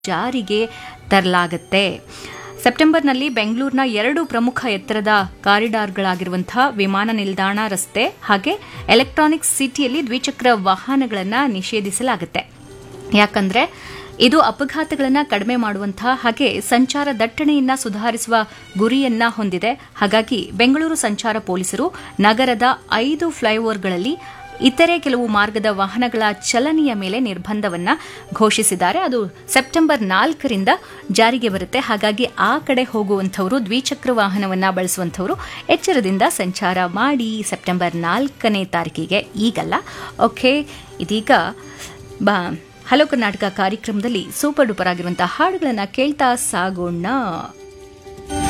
ಜಾರಿಗೆ ತರಲಾಗುತ್ತೆ ಸೆಪ್ಟೆಂಬರ್ನಲ್ಲಿ ಬೆಂಗಳೂರಿನ ಎರಡು ಪ್ರಮುಖ ಎತ್ತರದ ಕಾರಿಡಾರ್ಗಳಾಗಿರುವಂತಹ ವಿಮಾನ ನಿಲ್ದಾಣ ರಸ್ತೆ ಹಾಗೆ ಎಲೆಕ್ಟ್ರಾನಿಕ್ ಸಿಟಿಯಲ್ಲಿ ದ್ವಿಚಕ್ರ ವಾಹನಗಳನ್ನು ನಿಷೇಧಿಸಲಾಗುತ್ತೆ ಯಾಕಂದ್ರೆ ಇದು ಅಪಘಾತಗಳನ್ನು ಕಡಿಮೆ ಮಾಡುವಂತಹ ಹಾಗೆ ಸಂಚಾರ ದಟ್ಟಣೆಯನ್ನ ಸುಧಾರಿಸುವ ಗುರಿಯನ್ನ ಹೊಂದಿದೆ ಹಾಗಾಗಿ ಬೆಂಗಳೂರು ಸಂಚಾರ ಪೊಲೀಸರು ನಗರದ ಐದು ಫ್ಲೈಓವರ್ಗಳಲ್ಲಿ ಇತರೆ ಕೆಲವು ಮಾರ್ಗದ ವಾಹನಗಳ ಚಲನೆಯ ಮೇಲೆ ನಿರ್ಬಂಧವನ್ನ ಘೋಷಿಸಿದ್ದಾರೆ ಅದು ಸೆಪ್ಟೆಂಬರ್ ನಾಲ್ಕರಿಂದ ಜಾರಿಗೆ ಬರುತ್ತೆ ಹಾಗಾಗಿ ಆ ಕಡೆ ಹೋಗುವಂಥವರು ದ್ವಿಚಕ್ರ ವಾಹನವನ್ನ ಬಳಸುವಂಥವರು ಎಚ್ಚರದಿಂದ ಸಂಚಾರ ಮಾಡಿ ಸೆಪ್ಟೆಂಬರ್ ನಾಲ್ಕನೇ ತಾರೀಕಿಗೆ ಈಗಲ್ಲ ಓಕೆ ಇದೀಗ ಬಾ ಹಲೋ ಕರ್ನಾಟಕ ಕಾರ್ಯಕ್ರಮದಲ್ಲಿ ಸೂಪರ್ ಡೂಪರ್ ಆಗಿರುವಂತಹ ಹಾಡುಗಳನ್ನು ಕೇಳ್ತಾ ಸಾಗೋಣ